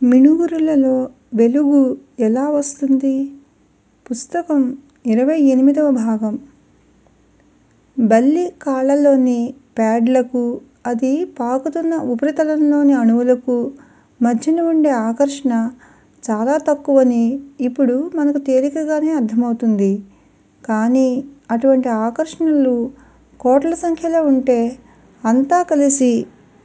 మిణుగురులలో వెలుగు ఎలా వస్తుంది? పుస్తకం ఇరవై ఎనిమిదవ భాగం బల్లి కాళ్ళలోని ప్యాడ్లకు, అది పాకుతున్న ఉపరితలంలోని అణువులకు మధ్యన ఉండే ఆకర్షణ చాలా తక్కువని ఇప్పుడు మనకు తేలికగానే అర్థమవుతుంది. కానీ అటువంటి ఆకర్షణలు కోట్ల సంఖ్యలో ఉంటే అంతా కలిసి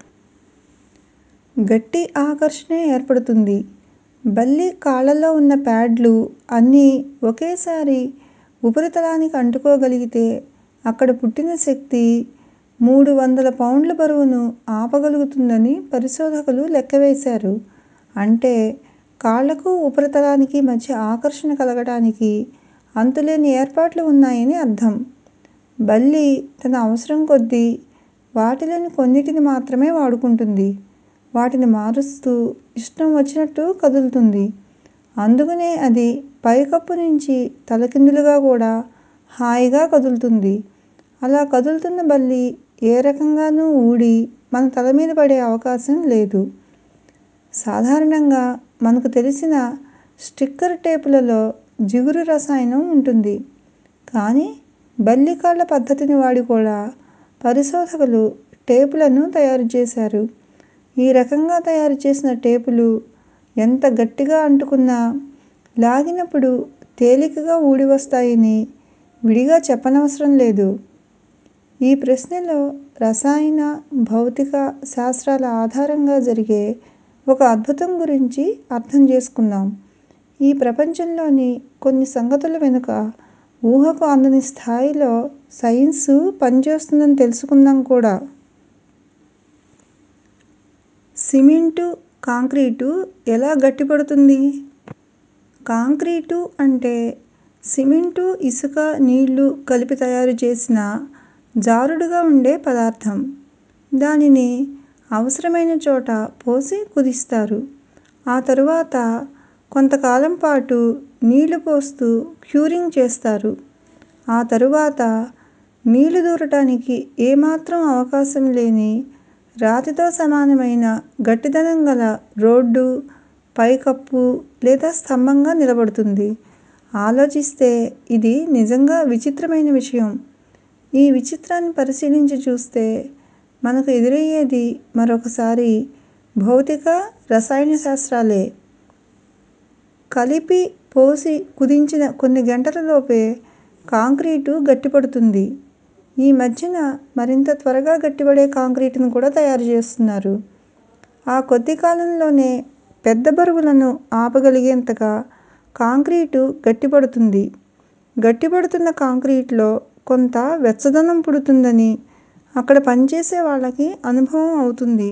గట్టి ఆకర్షణే ఏర్పడుతుంది. బల్లి కాళ్ళలో ఉన్న ప్యాడ్లు అన్నీ ఒకేసారి ఉపరితలానికి అంటుకోగలిగితే అక్కడ పుట్టిన శక్తి మూడు వందల పౌండ్ల బరువును ఆపగలుగుతుందని పరిశోధకులు లెక్కవేశారు. అంటే కాళ్ళకు ఉపరితలానికి మధ్య ఆకర్షణ కలగటానికి అంతులేని ఏర్పాట్లు ఉన్నాయని అర్థం. బల్లి తన అవసరం కొద్దీ వాటిలోని కొన్నిటిని మాత్రమే వాడుకుంటుంది. వాటిని మారుస్తూ ఇష్టం వచ్చినట్టు కదులుతుంది. అందుకనే అది పైకప్పు నుంచి తలకిందులుగా కూడా హాయిగా కదులుతుంది. అలా కదులుతున్న బల్లి ఏ రకంగానూ ఊడి మన తలమీద పడే అవకాశం లేదు. సాధారణంగా మనకు తెలిసిన స్టిక్కర్ టేపులలో జిగురు రసాయనం ఉంటుంది. కానీ బల్లి కాళ్ళ పద్ధతిని వాడి కూడా పరిశోధకులు టేపులను తయారుచేశారు. ఈ రకంగా తయారుచేసిన టేపులు ఎంత గట్టిగా అంటుకున్నా లాగినప్పుడు తేలికగా ఊడి వస్తాయని విడిగా చెప్పనవసరం లేదు. ఈ ప్రశ్నలో రసాయన, భౌతిక శాస్త్రాల ఆధారంగా జరిగే ఒక అద్భుతం గురించి అర్థం చేసుకుందాం. ఈ ప్రపంచంలోని కొన్ని సంగతుల వెనుక ఊహకు అందని స్థాయిలో సైన్సు పనిచేస్తుందని తెలుసుకుందాం కూడా. సిమెంటు, కాంక్రీటు ఎలా గట్టిపడుతుంది? కాంక్రీటు అంటే సిమెంటు, ఇసుక, నీళ్ళు కలిపి తయారుచేసిన జారుడుగా ఉండే పదార్థం. దానిని అవసరమైన చోట పోసి కుదిస్తారు. ఆ తరువాత కొంతకాలం పాటు నీళ్ళు పోస్తూ క్యూరింగ్ చేస్తారు. ఆ తరువాత నీళ్ళు దూరటానికి ఏ మాత్రం అవకాశం లేని రాతితో సమానమైన గట్టిదనం గల రోడ్డు, పైకప్పు లేదా స్తంభంగా నిలబడుతుంది. ఆలోచిస్తే ఇది నిజంగా విచిత్రమైన విషయం. ఈ విచిత్రాన్ని పరిశీలించి చూస్తే మనకు ఎదురయ్యేది మరొకసారి భౌతిక, రసాయన శాస్త్రాలే. కలిపి పోసి కుదించిన కొన్ని గంటలలోపే కాంక్రీటు గట్టిపడుతుంది. ఈ మధ్యన మరింత త్వరగా గట్టిపడే కాంక్రీటును కూడా తయారుచేస్తున్నారు. ఆ కొద్ది కాలంలోనే పెద్ద బరువులను ఆపగలిగేంతగా కాంక్రీటు గట్టిపడుతుంది. గట్టిపడుతున్న కాంక్రీటులో కొంత వెచ్చదనం పుడుతుందని అక్కడ పనిచేసే వాళ్ళకి అనుభవం అవుతుంది.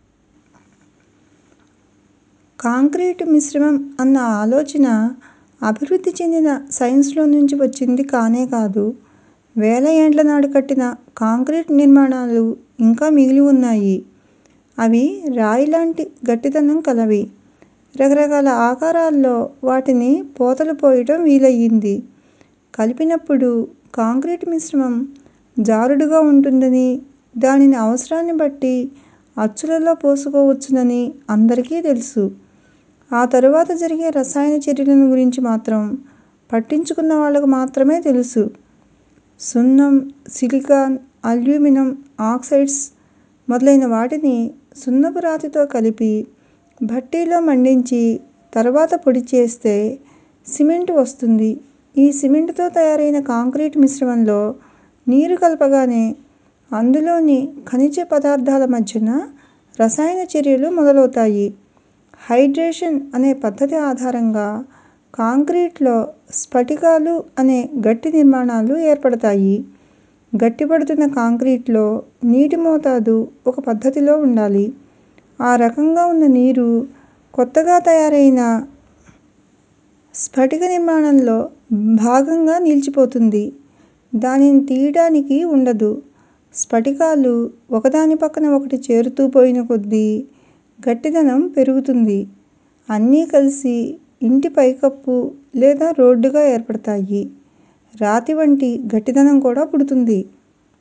కాంక్రీటు మిశ్రమం అన్న ఆలోచన అభివృద్ధి చెందిన సైన్సులో నుంచి వచ్చింది కానే కాదు. వేల ఏండ్ల నాడు కట్టిన కాంక్రీటు నిర్మాణాలు ఇంకా మిగిలి ఉన్నాయి. అవి రాయిలాంటి గట్టిదనం కలవి. రకరకాల ఆకారాల్లో వాటిని పోతలు పోయటం వీలయింది. కలిపినప్పుడు కాంక్రీటు మిశ్రమం జారుడుగా ఉంటుందని, దానిని అవసరాన్ని బట్టి అచ్చులలో పోసుకోవచ్చునని అందరికీ తెలుసు. ఆ తరువాత జరిగే రసాయన చర్యలను గురించి మాత్రం పట్టించుకున్న వాళ్ళకు మాత్రమే తెలుసు. సున్నం, సిలికాన్, అల్యూమినం ఆక్సైడ్స్ మొదలైన వాటిని సున్నపు రాతితో కలిపి భట్టీలో మండించి తరువాత పొడి చేస్తే సిమెంటు వస్తుంది. ఈ సిమెంటుతో తయారైన కాంక్రీటు మిశ్రమంలో నీరు కలపగానే అందులోని ఖనిజ పదార్థాల మధ్యన రసాయన చర్యలు మొదలవుతాయి. హైడ్రేషన్ అనే పద్ధతి ఆధారంగా కాంక్రీటులో స్ఫటికాలు అనే గట్టి నిర్మాణాలు ఏర్పడతాయి. గట్టిపడుతున్న కాంక్రీటులో నీటి మోతాదు ఒక పద్ధతిలో ఉండాలి. ఆ రకంగా ఉన్న నీరు కొత్తగా తయారైన స్ఫటిక నిర్మాణంలో భాగంగా నిలిచిపోతుంది. దానిని తీయటానికి ఉండదు. స్ఫటికాలు ఒకదాని పక్కన ఒకటి చేరుతూ పోయిన కొద్దీ గట్టిదనం పెరుగుతుంది. అన్నీ కలిసి ఇంటి పైకప్పు లేదా రోడ్డుగా ఏర్పడతాయి. రాతి వంటి గట్టిదనం కూడా పుడుతుంది.